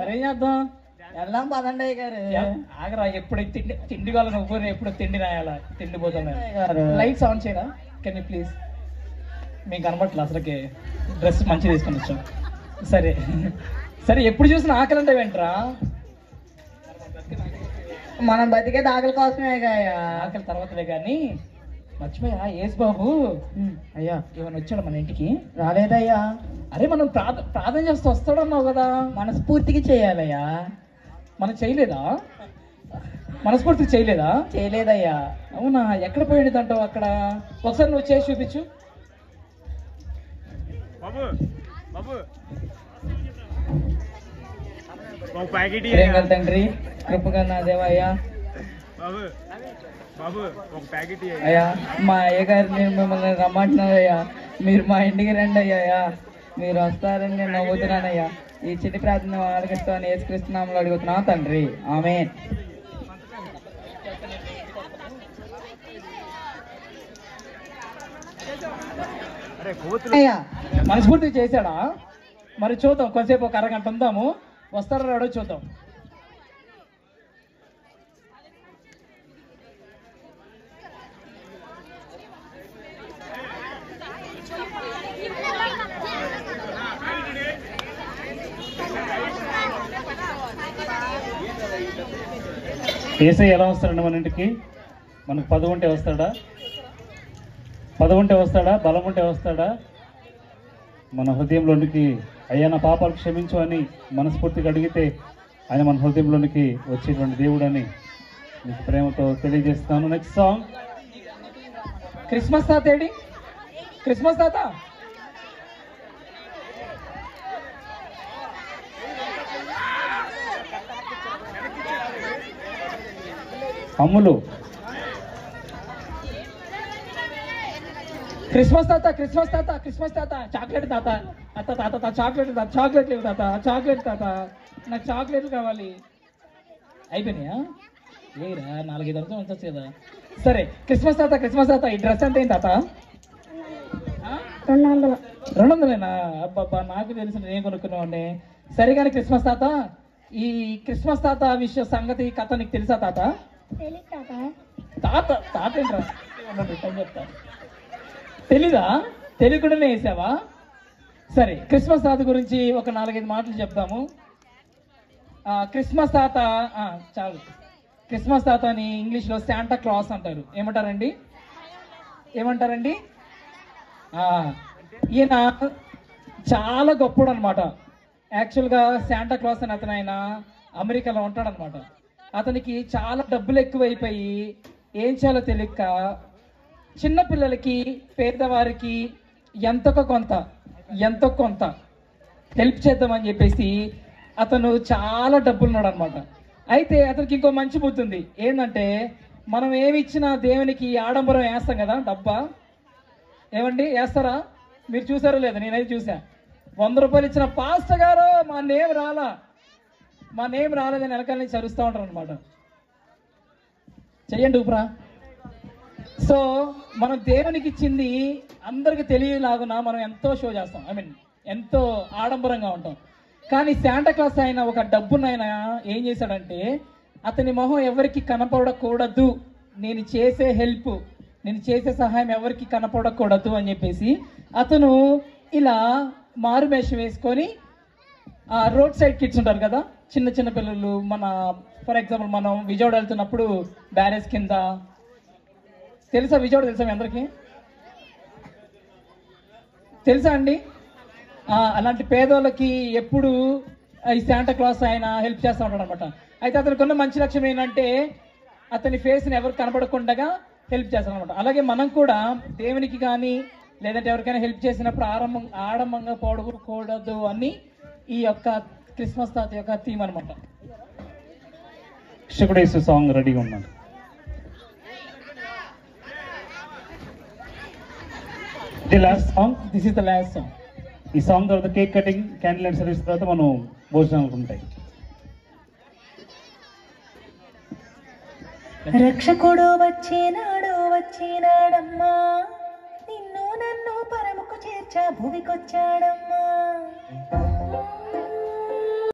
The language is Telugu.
మరి ఏం చేద్దాం వెళ్దాం పదండి అయ్య గారు ఆగరా ఎప్పుడు తిండి తిండి వాళ్ళని ఒవ్వరు ఎప్పుడు తిండి రాయాలా తిండి పోతాను గారు. లైట్స్ ఆన్ చేయరా కెన్ యూ ప్లీజ్ మీకు కనబట్లే అసలుకి డ్రెస్ మంచిగా తీసుకొని వచ్చాం సరే సరే ఎప్పుడు చూసినా ఆకలి అంటే వెంట్రా మనం బతికే దాఖల కోసమే గాయ ఆకలి తర్వాతలే కానీ మర్చిపోయా ఏస్ బాబు అయ్యా ఏమైనా వచ్చాడు మన ఇంటికి రాలేదయ్యా అరే మనం ప్రార్థ ప్రార్థన చేస్తూ వస్తాడన్నావు కదా మనస్ఫూర్తిగా చేయాలయ్యా మనం చేయలేదా మనస్ఫూర్తి చేయలేదా చేయలేదయ్యా అవునా ఎక్కడ పోయింది అంటావు అక్కడ ఒకసారి నువ్వు చేసి చూపించు బాబు బాబు ఒక ప్యాకెట్ ప్రేమల తండ్రి కృపగా నా దేవయ్యా బాబు బాబు ఒక ప్యాకెట్ అయ్యా మా అయ్య గారిని మిమ్మల్ని రమ్మంటున్నారయ్యా మీరు మా ఇంటికి రండి అయ్యా మీరు వస్తారని నేను నమ్ముతున్నానయ్యా ఈ చిట్టి ప్రార్థన ఆలకిస్తామని ఏసుక్రీస్తున్నాములు అడుగుతున్నాం తండ్రి ఆమె అరే కోతులు అయ్యా మనస్ఫూర్తి చేశాడా మరి చూద్దాం కొంతసేపు ఒక అరగంట ఉందాము వస్తారో రాడో చూద్దాం ఏసై ఎలా వస్తాడండి మన ఇంటికి మనకు పదవి ఉంటే వస్తాడా పదవి ఉంటే వస్తాడా బలం ఉంటే వస్తాడా మన హృదయంలోనికి అయ్యా నా పాపాలు క్షమించు అని మనస్ఫూర్తిగా అడిగితే ఆయన మన హృదయంలోనికి వచ్చేటువంటి దేవుడని మీకు ప్రేమతో తెలియజేస్తాను నెక్స్ట్ సాంగ్ క్రిస్మస్ తాత ఏడి క్రిస్మస్ తాత అమ్ములు క్రిస్మస్ తాత క్రిస్మస్ తాత క్రిస్మస్ తాత చాక్లెట్ తాత అత్త తాత తాత చాక్లెట్ తాత చాక్లెట్ లేవు తాత చాక్లెట్ తాత నాకు చాక్లెట్లు కావాలి అయిపోయినాయా లేరా నాలుగైదు అంతా ఉంచచ్చు కదా సరే క్రిస్మస్ తాత క్రిస్మస్ తాత ఈ డ్రెస్ ఎంత ఏంటి తాత ఆ? రెండు వందలు రెండు వందలేనా అబ్బబ్బా నాకు తెలిసిన నేను కొనుక్కున్నామండి సరే కానీ క్రిస్మస్ తాత ఈ క్రిస్మస్ తాత విషయ సంగతి కథ నీకు తెలుసా తాత తెలియదు తాత తాత తాత ఏంట్రా ఉండండి, టైం చెప్తా తెలీదా తెలియకుండానే వేసావా సరే క్రిస్మస్ తాత గురించి ఒక నాలుగైదు మాటలు చెప్తాము ఆ, క్రిస్మస్ తాత ఆ, చాలు క్రిస్మస్ తాత అని ఇంగ్లీష్లో శాంటా క్లాస్ అంటారు ఏమంటారండి ఏమంటారండి ఆ, ఈయన చాలా గొప్పడు అనమాట యాక్చువల్గా శాంటా క్లాస్ అని అతను ఆయన అమెరికాలో ఉంటాడనమాట అతనికి చాలా డబ్బులు ఎక్కువైపోయి ఏం చేయాలో తెలియక చిన్న పిల్లలకి పేదవారికి ఎంతకో కొంత ఎంతో కొంత హెల్ప్ చేద్దామని చెప్పేసి అతను చాలా డబ్బులున్నాడు అనమాట అయితే అతనికి ఇంకో మంచి బుద్ధి ఉంది ఏంటంటే మనం ఏమి ఇచ్చినా దేవునికి ఆడంబరం వేస్తాం కదా డబ్బా ఏమండి వేస్తారా మీరు చూసారో లేదా నేనైతే చూసా వంద రూపాయలు ఇచ్చిన పాస్టర్ గారు మా నేమ్ రాలా మా నేమ్ రాలేదని వెనకాల నుంచి అరుస్తూ ఉంటారు అనమాట చెయ్యండి ఊపరా సో మనం దేవునికి ఇచ్చింది అందరికి తెలియలాగున మనం ఎంతో షో చేస్తాం ఐ మీన్ ఎంతో ఆడంబరంగా ఉంటాం కానీ శాంటా క్లాస్ ఆయన ఒక డబ్బునైనా ఏం చేశాడంటే అతని మొహం ఎవరికి కనపడకూడదు నేను చేసే హెల్ప్ నేను చేసే సహాయం ఎవరికి కనపడకూడదు అని చెప్పేసి అతను ఇలా మారుమేషం వేసుకొని ఆ రోడ్ సైడ్ కిడ్స్ ఉంటారు కదా చిన్న చిన్న పిల్లలు మన ఫర్ ఎగ్జాంపుల్ మనం విజయవాడ వెళ్తున్నప్పుడు బ్యారేజ్ కింద తెలుసా విజయవాడ తెలుసా మీ అందరికీ తెలుసా అండి ఆ, అలాంటి పేదోళ్ళకి ఎప్పుడు ఈ శాంటా క్లాస్ ఆయన హెల్ప్ చేస్తూ ఉంటాడు అనమాట అయితే అతనికి ఉన్న మంచి లక్ష్యం ఏంటంటే అతని ఫేస్ని ఎవరు కనబడకుండా హెల్ప్ చేస్తాడు అనమాట అలాగే మనం కూడా దేవునికి కానీ లేదంటే ఎవరికైనా హెల్ప్ చేసినప్పుడు ఆరంభం ఆడంబంగా పోడకూడదు అని ఈ యొక్క క్రిస్మస్ తాత యొక్క థీమ్ అనమాట శుకుడేసు సాంగ్ రెడీగా ఉన్నాడు the last song this is the last song ఈ సాంగ్ తర్వాత cake cutting candle and service తర్వాత మనం భోజనాలు ఉంటాయి రక్షకుడు వచ్చినాడు వచ్చినాడమ్మా నిన్ను నన్ను పరముకు చేర్చ భూమికొచ్చాడమ్మా